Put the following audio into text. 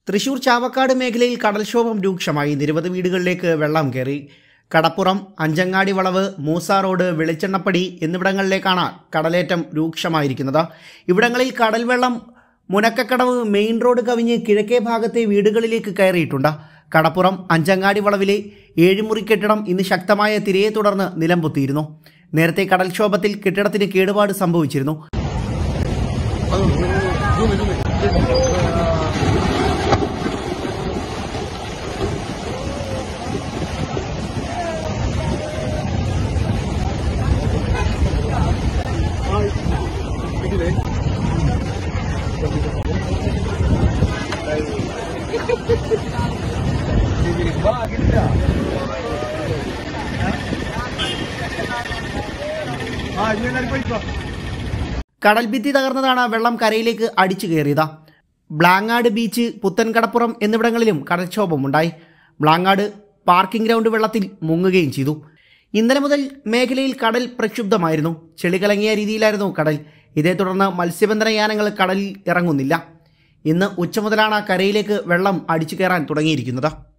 തൃശൂർ ചാവക്കാട് മേഖലയിൽ കടൽക്ഷോഭം രൂക്ഷമായി നിരവധി വീടുകളിലേക്ക് വെള്ളം കയറി കടപ്പുറം അഞ്ചങ്ങാടി വളവ് മൂസ റോഡ് വെളിച്ചെണ്ണപ്പടി എന്നിവിടങ്ങളിലേക്കാണ് കടലേറ്റം രൂക്ഷമായിരിക്കുന്നത് ഇവിടങ്ങളിൽ കടൽ വെള്ളം മുനക്കക്കടവ് മെയിൻ റോഡ് കവിഞ്ഞ് കിഴക്കേ ഭാഗത്തെ വീടുകളിലേക്ക് കയറിയിട്ടുണ്ട് കടപ്പുറം അഞ്ചങ്ങാടി വളവിലെ ഏഴുമുറി കെട്ടിടം ഇന്ന് ശക്തമായ തിരയെ തുടർന്ന് നിലംപൊത്തിയിരുന്നു നേരത്തെ കടൽക്ഷോഭത്തിൽ കെട്ടിടത്തിന് കേടുപാട് സംഭവിച്ചിരുന്നു കടൽഭിത്തി തകർന്നതാണ് വെള്ളം കരയിലേക്ക് അടിച്ചു കയറിയത് ബ്ലാങ്ങാട് ബീച്ച് പുത്തൻകടപ്പുറം എന്നിവിടങ്ങളിലും കടൽക്ഷോഭമുണ്ടായി ബ്ലാങ്ങാട് പാർക്കിംഗ് ഗ്രൗണ്ട് വെള്ളത്തിൽ മുങ്ങുകയും ചെയ്തു ഇന്നലെ മുതൽ മേഖലയിൽ കടൽ പ്രക്ഷുബ്ധമായിരുന്നു ചെളി കലങ്ങിയ രീതിയിലായിരുന്നു കടൽ ഇതേ തുടർന്ന് മത്സ്യബന്ധന യാനങ്ങൾ കടലിൽ ഇറങ്ങുന്നില്ല ഇന്ന് ഉച്ച മുതലാണ് കരയിലേക്ക് വെള്ളം അടിച്ചു കയറാൻ തുടങ്ങിയിരിക്കുന്നത്